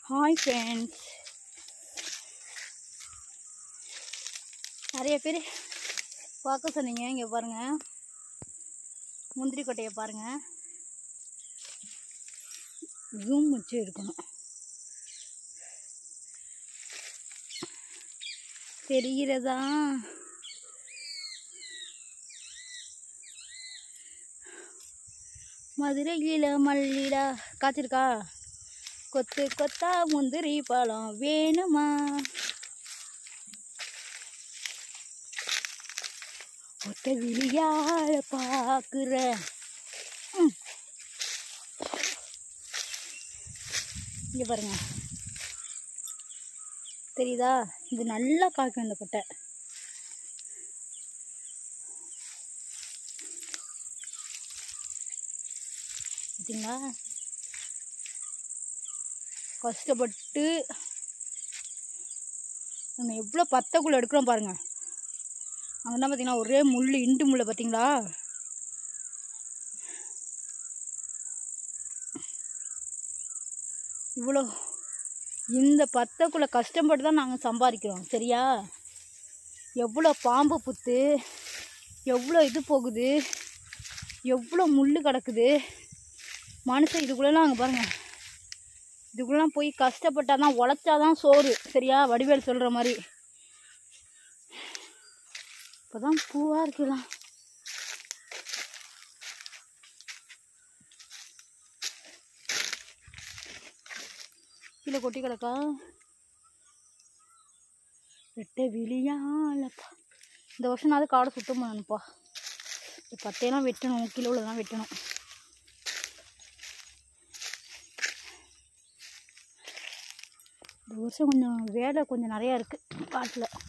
Hi friends நிறைய பேர் பார்க்க சொன்னீங்க இங்கே பாருங்கள் முந்திரி கொட்டையை பாருங்கள் ஜூம் வச்சு எடுக்கணும் தெரிகிறதா மதுரையில மல்லிடா காய்ச்சிருக்கா கொத்து கொத்தா முந்திரி பழம் வேணுமா ஒத்த விழியால பார்க்குற ம். இங்க பாருங்க தெரியுதா இது நல்லா காய்க்கும் இந்த கொட்டை பார்த்தீங்களா கஷ்டப்பட்டு நம்ம எவ்வளோ பத்தக்குள்ளே எடுக்கிறோம் பாருங்க அங்கே தான் பார்த்தீங்கன்னா ஒரே முள் இண்டு முள்ளை பார்த்தீங்களா இவ்வளோ இந்த பத்தக்குள்ளே கஷ்டப்பட்டு தான் நாங்கள் சம்பாதிக்கிறோம் சரியா எவ்வளோ பாம்பு புத்து எவ்வளோ இது போகுது எவ்வளோ முள் கிடக்குது மனுஷன் இதுக்குள்ளெல்லாம் அங்கே பாருங்கள் இதுக்குள்ளெல்லாம் போய் கஷ்டப்பட்டால் தான் உழைச்சாதான் சோறு சரியா வடிவேல் சொல்கிற மாதிரி இப்போ தான் பூவாக இருக்கலாம் கீழே கொட்டி கிடக்கா வெட்ட விழியாலப்பா இந்த வருஷம் நான் காடை சுத்தம் பண்ணணும்ப்பா இந்த பத்தையெல்லாம் வெட்டணும் கீழே உள்ளதெல்லாம் வெட்டணும் இந்த வருஷம் கொஞ்சம் வேலை கொஞ்சம் நிறையா இருக்குது காட்டில்